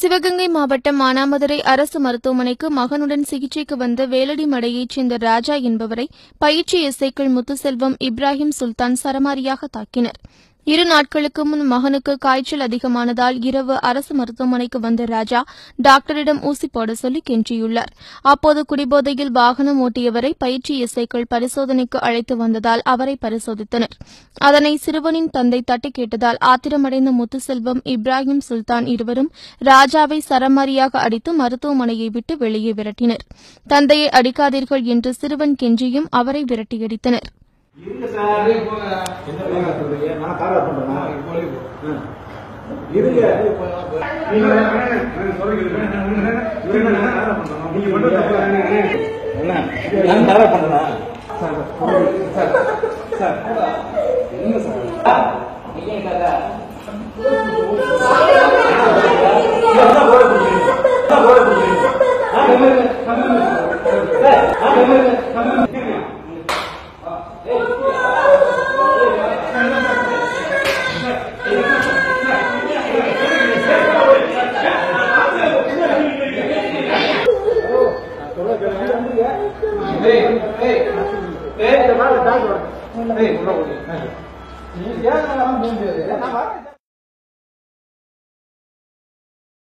சிவகங்கை மாவட்டம் மானாமதுரை அரசு மருத்துவமனைக்கு மகனுடன் சிகிச்சைக்கு வந்த வேலடி மடையைச் சேர்ந்த ராஜா என்பவரை பயிற்சி எஸ்ஐக்கள் முத்துசெல்வம் இப்ராஹிம் சுல்தான் சரமாரியாக தாக்கினர் இரு நாட்களுக்கு முன் மகனுக்கு காய்ச்சல் அதிகமானதால் இரவு அரசு மருத்துவமனைக்கு வந்த ராஜா டாக்டரிடம் ஊசி போட சொல்லி கெஞ்சியுள்ளார் அப்போது குடிபோதையில் வாகனம் ஓட்டியவரை பயிற்சி எஸ்ஐக்கள் பரிசோதனைக்கு அழைத்து வந்ததால் அவரை பரிசோதித்தனர் அதனை சிறுவனின் தந்தை தட்டி கேட்டதால் ஆத்திரமடைந்த முத்துசெல்வம் இப்ராஹிம் சுல்தான் இருவரும் ராஜாவை சரமாரியாக அடித்து மருத்துவமனையை விட்டு வெளியே விரட்டினர் தந்தையை அடிக்காதீர்கள் என்று சிறுவன் கெஞ்சியும் அவரை விரட்டியடித்தனர் இருங்க சார் என்ன வேலை சொல்றீங்க நான் காரா பண்றேனா ஆ. இருங்க நீங்க இருங்க, நான் காரா பண்றேனா? நீங்க பண்றது தப்பு. என்ன நான் காரா பண்றேனா சார் சார் என்ன சார் என்ன போட போறீங்க? என்ன போட போறீங்க? ஆ, என்ன? சார், ஆ, என்ன? ஏய் ஏய் ஏய் இந்த மாதிரி டாக்டர் ஏய் உள்ள போடு ஏய் ஏன் நான் வந்து நான் வரேன்